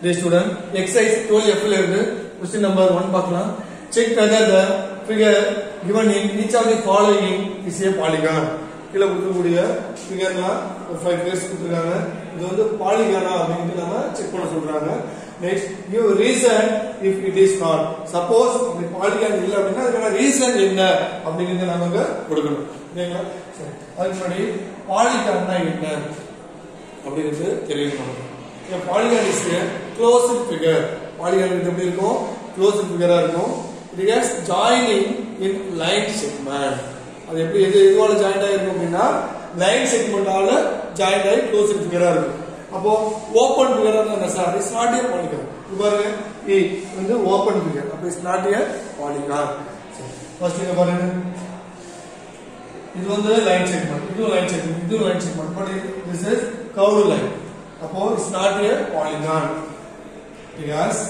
Dear student, exercise 12F ல இருந்து question number 1 பார்க்கலாம். Check whether the figure given in each of the following is a polygon. கீழே கொடுக்கக்கூடிய ஃபிகர்லாம் ஒரு five figures கொடுத்துருக்காங்க இது வந்து பாலிகானா அப்படின்ட்டு நம்ம செக் பண்ண சொல்றாங்க next give reason if it is not suppose அப்படி பாலிகான் இல்லை அப்படின்னா அதுக்கான ரீசன் என்ன அப்படிங்கிறத நம்ம இங்க கொடுக்கணும் ஓகேங்களா சரி அதுக்கு முன்னாடி பாலிகான்னா என்ன அப்படிங்கிறது தெரியணும் நமக்கு A polygon is a closed figure. Polygon எப்படி இருக்கும் closed figure இருக்கும் it has joining in line segment அது எப்படி எது எதுவால ஜாயிண்ட் ஆயிருக்கும் அப்படின்னா லைன் செக்மெண்டால ஜாயிண்ட் ஆகி க்ளோஸ்ட் ஃபிகரா இருக்கும் அப்போ ஓபன் ஃபிகரா இருந்தா sir it's not a polygon இது பாருங்க இ வந்து ஓபன் ஃபிகர் அப்ப it's not a polygon first இங்க பாருங்க இது வந்து லைன் செக்மெண்ட் இது லைன் செக்மெண்ட் இது line segment but this is curved line அப்போ it's not a polygon because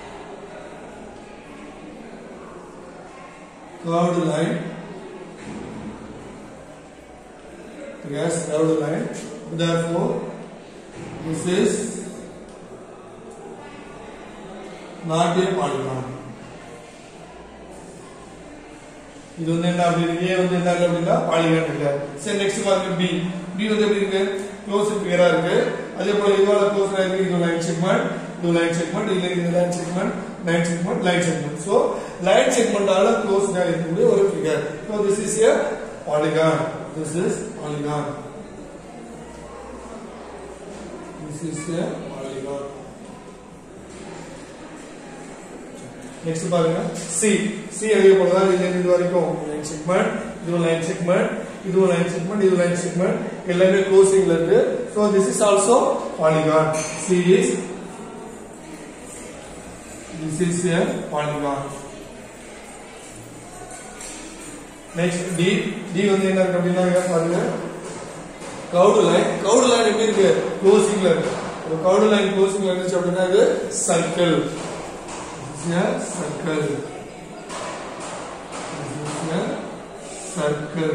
curved line yes curved line therefore this is not a polygon இது வந்து என்ன அப்படி இருக்கு A வந்து என்ன இல்லை அப்படின்னா பாலிகான் இல்ல சரி நெக்ஸ்ட் பாருங்க பி பி வந்து எப்படி இருக்கு க்ளோஸ் ஃபிகரா இருக்கு அதே போல இதோட க்ளோஸ் இருக்கு இது லைன் செக்மெண்ட் இது லைன் செக்மெண்ட் இல்ல இது line segment line segment line segment so line செக்மெண்டால க்ளோஸ் இருக்கக்கூடிய ஒரு figure so this is a polygon this is polygon this is a polygon next பாருங்க சி சி அதே போல தான் இது இது வரைக்கும் லைன் செக்மெண்ட் இது லைன் செக்மெண்ட் இது லைன் செக்மெண்ட் இது லைன் செக்மெண்ட் எல்லாமே க்ளோசிங்ல இருக்கு so this is also polygon C is this is a polygon next d d வந்து என்ன இருக்கு அப்படின்னா இங்க பாருங்க cloud line cloud line எப்படி இருக்கு க்ளோசிங்ல இருக்கு ஒரு cloud line க்ளோசிங்ல இருந்துச்சு அப்படின்னா இது circle is a circle this is a circle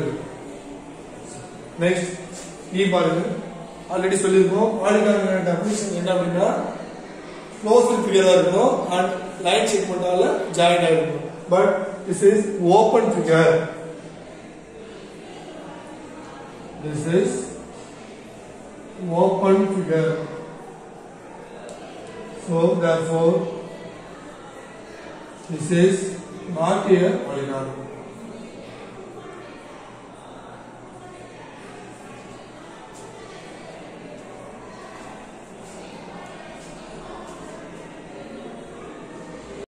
next e பாருங்க ஆல்ரெடி சொல்லியிருக்கோம் பாலிகான் டெஃபினிஷன் என்ன அப்படின்னா க்ளோஸ்ட் ஃபிகரா இருக்கும் அண்ட் லைன் செக்மெண்டால ஜாயின் ஆயிருக்கும் but this is open figure this is open figure so therefore this is not a polygon